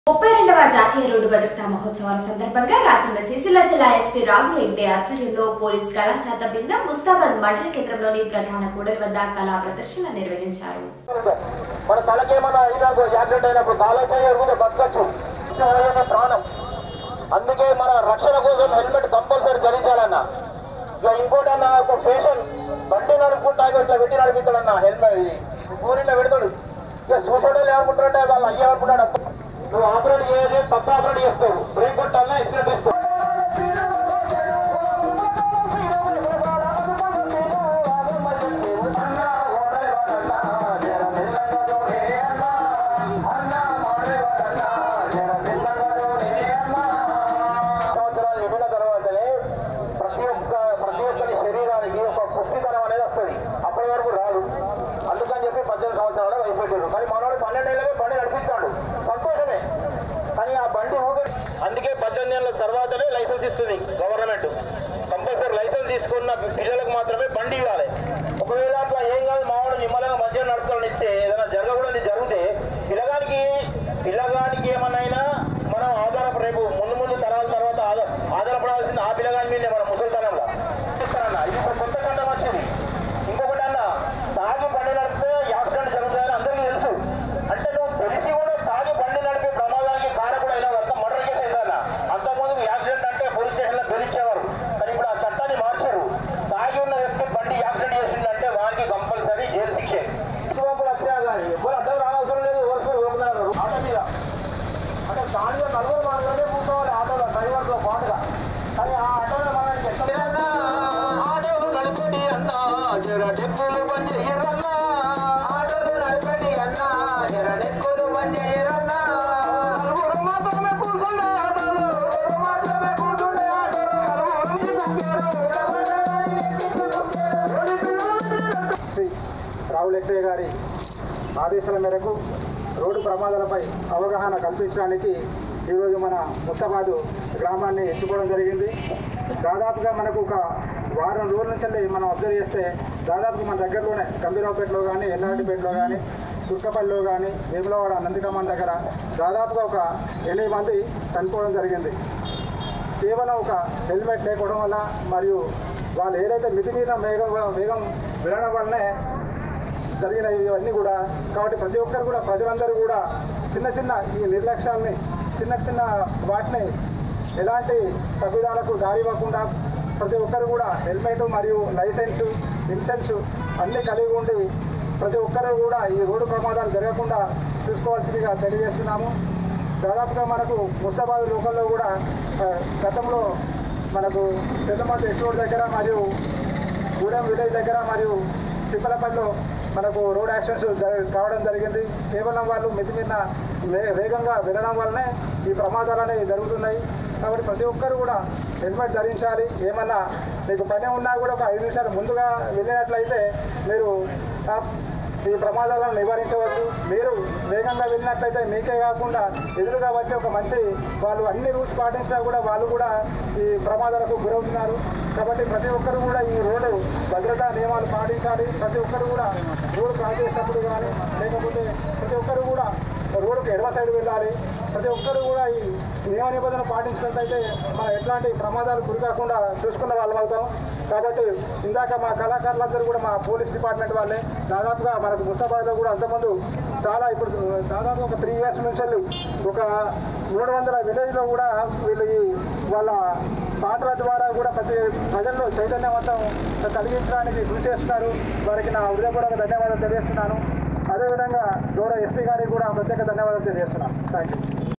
ముప్పై రెండవ జాతీయ రోడ్డు భద్రతా మహోత్సవాల సందర్భంగా రాజన్న సిరిసిల్ల జిల్లా ఎస్పీ రాహుల్ హెగ్డే ఆధ్వర్యంలో పోలీస్ కళాచాత బృందం ముస్తాబాద్ మండల కేంద్రంలోని ప్రధాన కూడలి వద్ద కళా ప్రదర్శన నిర్వహించారు మన తలకేమన్నా అయినాకో యాక్సిడెంట్ అయినప్పుడు కాలకేయ ఎరుగుతే బతకచ్చు ముఖ్యమైన ప్రాణం అందుకే మన రక్షణ కోసం హెల్మెట్ కంపల్సరీ ధరించాలన్న ఇక ఇంకోటి అన్న ఒక ఫేషన్ బండి నడుపుకుంటా ఇక ఇట్లా పెట్టి నడిపిస్తాడన్న హెల్మెట్ ఊరిలో పెడతాడు ఇక చూసాడో లేకుంటారంటే వాళ్ళు అయ్యే అనుకుంటాడు నువ్వు ఆపరేట్ చేయదు తప్ప ఆపరేట్ చేస్తావు బ్రేక్ కొట్టాలన్నా ఎక్సిడెంట్ ఇస్తావు సంవత్సరాలు నిండిన తర్వాతనే ప్రతి ఒక్క ప్రతి ఒక్కరి శరీరానికి ఒక పుష్టితనం అనేది వస్తుంది అప్పటి వరకు రాదు అందుకని చెప్పి పద్దెనిమిది సంవత్సరాల వయసు పెట్టారు కానీ మనవాడు పన్నెండేళ్ళకే బండి నడిపిస్తాడు సంతోషమే కానీ ఆ బండి ఊగే అందుకే పద్దెనిమిది ఏళ్ళ తర్వాతనే లైసెన్స్ ఇస్తుంది గవర్నమెంట్ కంపల్సరీ లైసెన్స్ తీసుకున్న పిల్లలకు మాత్రమే బండి ఇవ్వాలి ఒకవేళ అట్లా ఏం కాదు మావాడు నిమ్మలంగా మంచిగా నడుపుతాడు ఇస్తే ఏదైనా జరగకూడదు జరిగితే పిల్లగానికి పిల్లగానికి ఏమన్నా మనం ఆధారపడ రేపు ముందు ముందు తరాల తర్వాత ఆధార ఆధారపడాల్సింది ఆ పిల్లగాని మీదే మన ముసలితనంలో చెప్తారన్న ఇది ఒక కొత్త కండం వచ్చింది ఇంకొకటి అన్న తాగి బండి నడిపితే యాక్సిడెంట్ జరుగుతాయని అందరికీ తెలుసు అంటే నువ్వు తెలిసి కూడా తాగి బండి నడిపే ప్రమాదానికి కారకుడు అయినా అంత మర్డర్ కేసు అయిందన్న అంతకుముందు యాక్సిడెంట్ అంటే పోలీస్ స్టేషన్లో బెదిరించేవారు కానీ ఇప్పుడు ఆ చట్టాన్ని మార్చారు తాగి ఉన్న వ్యక్తి బండి యాక్సిడెంట్ చేసిందంటే వారికి కంపల్సరీ జైలు శిక్ష ఇటువైపు వచ్చినా కానీ ఎవరు అడ్డం రానవసరం లేదు ఎవరికి ఊరుకున్నారు ఆటో మీద అంటే ఖాళీగా నలుగురు మాత్రమే కూర్చోవాలి ఆటోలో డ్రైవర్తో పాటుగా కానీ ఆ ఆటోలో మనకి ఎక్కడ ఆటో నడిపడి అన్నా జర డెక్కులు బంద్ చెయ్యరన్నా ఆటోలు నడిపడి అన్నా జర డెక్కులు బంద్ చెయ్యరన్నా నలుగురు మాత్రమే కూర్చుండే ఆటోలు నలుగురు మాత్రమే కూర్చుండే ఆటోలు శ్రీ రాహుల్ ఎక్టే గారి ఆదేశాల మేరకు రోడ్డు ప్రమాదాలపై అవగాహన కల్పించడానికి ఈరోజు మన ముస్తాబాదు గ్రామాన్ని ఎంచుకోవడం జరిగింది దాదాపుగా మనకు ఒక వారం రోజుల నుంచి మనం అబ్జర్వ్ చేస్తే దాదాపుగా మన దగ్గరలోనే గంభీరావుపేటలో కానీ ఎల్లారెడ్డిపేటలో కానీ తుర్కపల్లిలో కానీ వేములవాడ నందికమ్మన్ దగ్గర దాదాపుగా ఒక ఎనిమిది మంది చనిపోవడం జరిగింది కేవలం ఒక హెల్మెట్ లేకపోవడం వల్ల మరియు వాళ్ళు ఏదైతే మితిమీద వేగం వేగం వెళ్ళడం వల్లనే జరిగిన ఇవన్నీ కూడా కాబట్టి ప్రతి ఒక్కరు కూడా ప్రజలందరూ కూడా చిన్న చిన్న ఈ నిర్లక్ష్యాన్ని చిన్న చిన్న వాటిని ఎలాంటి తప్పిదాలకు దారి ఇవ్వకుండా ప్రతి ఒక్కరు కూడా హెల్మెట్ మరియు లైసెన్స్ ఇన్సెన్స్ అన్నీ కలిగి ఉండి ప్రతి ఒక్కరు కూడా ఈ రోడ్డు ప్రమాదాలు జరగకుండా చూసుకోవాల్సిందిగా తెలియజేస్తున్నాము దాదాపుగా మనకు ముస్తాబాద్ లోకల్లో కూడా ఆ, గతంలో మనకు పెద్దమంది ఎక్స్రోడ్ దగ్గర మరియు గూడెం విలేజ్ దగ్గర మరియు తిప్పలపల్లిలో మనకు రోడ్ యాక్సిడెంట్స్ జర- కావడం జరిగింది కేవలం వాళ్ళు మితిమిన్న వే- వేగంగా వెళ్ళడం వల్లనే ఈ ప్రమాదాలు అనేవి జరుగుతున్నాయి కాబట్టి ప్రతి ఒక్కరు కూడా హెల్మెట్ ధరించాలి ఏమన్నా మీకు పని ఉన్నా కూడా ఒక ఐదు నిమిషాలు ముందుగా వెళ్ళినట్లయితే మీరు ఆ ఈ ప్రమాదాలను నివారించవచ్చు మీరు వేగంగా వెళ్ళినట్లయితే మీకే కాకుండా ఎదురుగా వచ్చే ఒక మంచి వాళ్ళు అన్ని రూల్స్ పాటించినా కూడా వాళ్ళు కూడా ఈ ప్రమాదాలకు గురవుతున్నారు కాబట్టి ప్రతి ఒక్కరు కూడా ఈ రోడ్డు భద్రతా నియమాలు పాటించాలి ప్రతి ఒక్కరు కూడా రోడ్డు క్రాస్ చేసేటప్పుడు కానీ లేకపోతే ప్రతి ఒక్కరు కూడా రోడ్డుకు ఎడమ సైడ్ వెళ్ళాలి ప్రతి ఒక్కరు కూడా ఈ నియమ నిబంధనలు పాటించినట్లయితే మనం ఎట్లాంటి ప్రమాదాలు గురి కాకుండా చూసుకున్న వాళ్ళం అవుతాం కాబట్టి ఇందాక మా కళాకారులందరూ కూడా మా పోలీస్ డిపార్ట్మెంట్ వాళ్ళే దాదాపుగా మనకు ముస్తాబాద్లో కూడా అంతకుముందు చాలా ఇప్పుడు దాదాపు ఒక త్రీ ఇయర్స్ నుంచి వెళ్ళి ఒక మూడు వందల విలేజ్లో కూడా వీళ్ళు ఈ వాళ్ళ పాటల ద్వారా కూడా ప్రతి ప్రజల్లో చైతన్యవంతం కలిగించడానికి కృషి చేస్తున్నారు వారికి నా హృదయపూర్వక ధన్యవాదాలు తెలియజేస్తున్నాను అదేవిధంగా గౌరవ ఎస్పీ గారికి కూడా ప్రత్యేక ధన్యవాదాలు తెలియజేస్తున్నాను థ్యాంక్ యూ